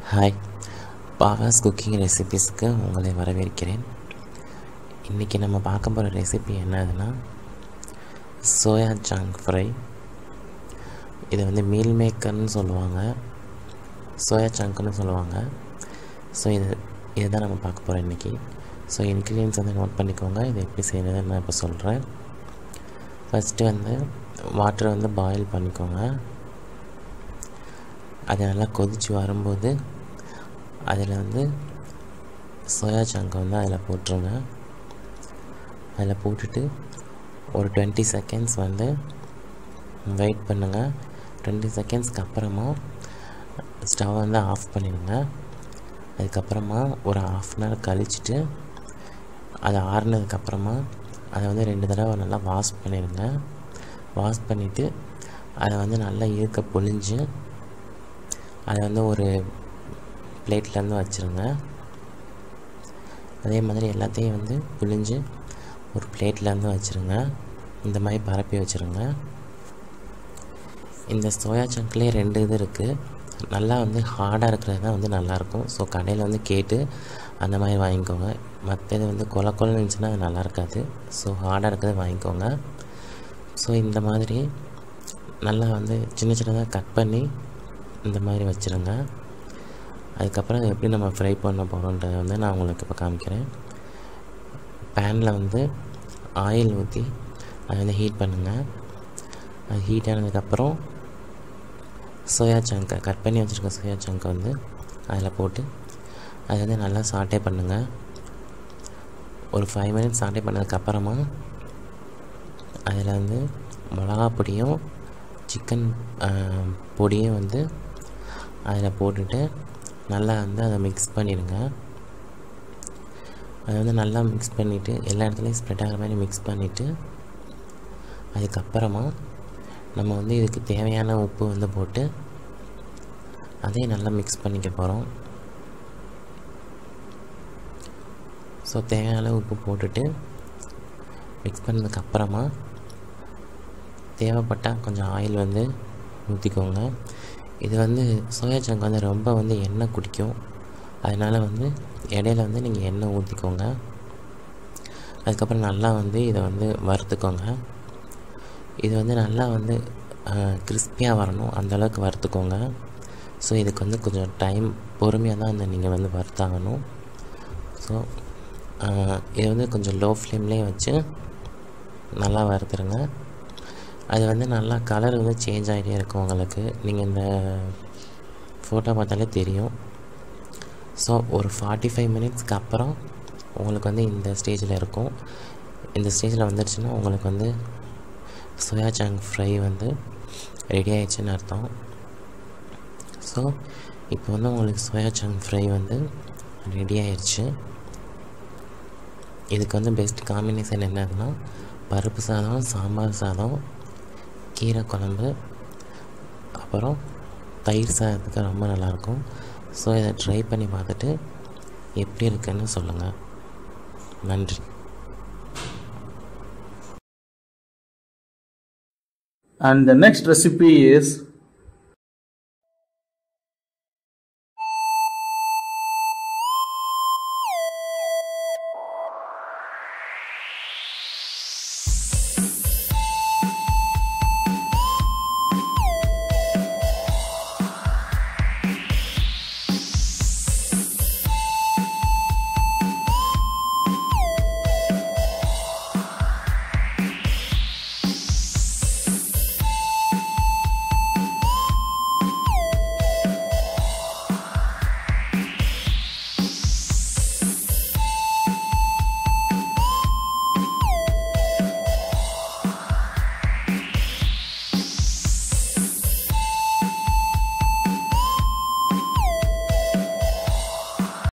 hi பாவாஸ் cooking ரெசிபீஸ்க்கு உங்களை வரவேற்கிறேன் இன்றைக்கி நம்ம பார்க்க போகிற ரெசிபி என்னதுன்னா சோயா ஜங்க் ஃப்ரை இதை வந்து மீல் மேக்கர்னு சொல்லுவாங்க சோயா சங்க்னு சொல்லுவாங்க ஸோ இது இதை தான் நம்ம பார்க்க போகிறோம் இன்றைக்கி ஸோ இன்க்ரீடியன்ஸ் வந்து நோட் பண்ணிக்கோங்க இதை எப்படி செய்யறதுன்னு நான் இப்போ சொல்கிறேன் ஃபஸ்ட்டு வந்து வாட்டரை வந்து பாயில் பண்ணிக்கோங்க அது நல்லா கொதித்து வரும்போது அதில் வந்து சோயா சங்கை வந்து அதில் போட்டுருங்க அதில் போட்டுட்டு ஒரு டுவெண்ட்டி செகண்ட்ஸ் வந்து வெயிட் பண்ணுங்கள் டுவெண்ட்டி செகண்ட்ஸ்க்கு அப்புறமா ஸ்டவ் வந்து ஆஃப் பண்ணிடுங்க அதுக்கப்புறமா ஒரு ஆஃப் அன் ஹவர் கழிச்சிட்டு அது ஆறுனதுக்கப்புறமா அதை வந்து ரெண்டு தடவை நல்லா வாஷ் பண்ணிடுங்க வாஷ் பண்ணிவிட்டு அதை வந்து நல்லா இருக்க பொழிஞ்சு அதை வந்து ஒரு பிளேட்லேருந்து வச்சுருங்க அதே மாதிரி எல்லாத்தையும் வந்து புழிஞ்சு ஒரு பிளேட்லேருந்து வச்சுருங்க இந்த மாதிரி பரப்பி வச்சுருங்க இந்த சோயா சங்க்லேயே ரெண்டு இது இருக்குது நல்லா வந்து ஹார்டாக இருக்கிறது தான் வந்து நல்லாயிருக்கும் ஸோ கடையில் வந்து கேட்டு அந்த மாதிரி வாங்கிக்கோங்க மற்றது வந்து கொல கொலன்னு இருந்துச்சுன்னா அது நல்லா இருக்காது ஸோ ஹார்டாக இருக்கிறத வாங்கிக்கோங்க ஸோ இந்த மாதிரி நல்லா வந்து சின்ன சின்னதாக கட் பண்ணி இந்த மாதிரி வச்சுருங்க அதுக்கப்புறம் அதை எப்படி நம்ம ஃப்ரை பண்ண போகிறோன்றதை வந்து நான் உங்களுக்கு இப்போ காமிக்கிறேன் பேனில் வந்து ஆயில் ஊற்றி அதை வந்து ஹீட் பண்ணுங்கள் அது ஹீட் ஆனதுக்கப்புறம் சோயா சங்கை கட் பண்ணி வச்சுருக்க சோயா சங்கை வந்து அதில் போட்டு அதை வந்து நல்லா சாட்டே பண்ணுங்கள் ஒரு ஃபைவ் மினிட்ஸ் சாட்டே பண்ணதுக்கப்புறமா அதில் வந்து மிளகா பொடியும் சிக்கன் பொடியும் வந்து அதில் போட்டுட்டு நல்லா வந்து அதை மிக்ஸ் பண்ணிடுங்க அதை வந்து நல்லா மிக்ஸ் பண்ணிவிட்டு எல்லா இடத்துலையும் ஸ்ப்ரெட் ஆகிற மாதிரி மிக்ஸ் பண்ணிவிட்டு அதுக்கப்புறமா நம்ம வந்து இதுக்கு தேவையான உப்பு வந்து போட்டு அதையும் நல்லா மிக்ஸ் பண்ணிக்க போகிறோம் ஸோ தேவையான உப்பு போட்டுட்டு மிக்ஸ் பண்ணதுக்கப்புறமா தேவைப்பட்டால் கொஞ்சம் ஆயில் வந்து ஊற்றிக்கோங்க இது வந்து சோயா சங்க் வந்து ரொம்ப வந்து எண்ணெய் குடிக்கும் அதனால் வந்து இடையில வந்து நீங்கள் எண்ணெய் ஊற்றிக்கோங்க அதுக்கப்புறம் நல்லா வந்து இதை வந்து வறுத்துக்கோங்க இது வந்து நல்லா வந்து கிறிஸ்பியாக வரணும் அந்தளவுக்கு வறுத்துக்கோங்க ஸோ இதுக்கு வந்து கொஞ்சம் டைம் பொறுமையாக தான் வந்து நீங்கள் வந்து வறுத்தாகணும் ஸோ இதை வந்து கொஞ்சம் லோ ஃப்ளேம்லேயே வச்சு நல்லா வறுத்துருங்க அது வந்து நல்லா கலர் வந்து சேஞ்ச் ஆகிட்டே இருக்கும் உங்களுக்கு நீங்கள் இந்த ஃபோட்டோ பார்த்தாலே தெரியும் ஸோ ஒரு ஃபார்ட்டி ஃபைவ் மினிட்ஸ்க்கு அப்புறம் உங்களுக்கு வந்து இந்த ஸ்டேஜில் இருக்கும் இந்த ஸ்டேஜில் வந்துடுச்சுன்னா உங்களுக்கு வந்து சோயா சங்க் ஃப்ரை வந்து ரெடி ஆயிடுச்சுன்னு அர்த்தம் ஸோ இப்போ வந்து உங்களுக்கு சோயா சங்க் ஃப்ரை வந்து ரெடி ஆயிடுச்சு இதுக்கு வந்து பெஸ்ட் காம்பினேஷன் என்னதுன்னா பருப்பு சாதம் சாம்பார் சாதம் கீரை குழம்பு அப்புறம் தயிர் சாதத்துக்கு ரொம்ப நல்லாயிருக்கும் ஸோ இதை ட்ரை பண்ணி பார்த்துட்டு எப்படி இருக்குன்னு சொல்லுங்கள் நன்றி And the next recipe is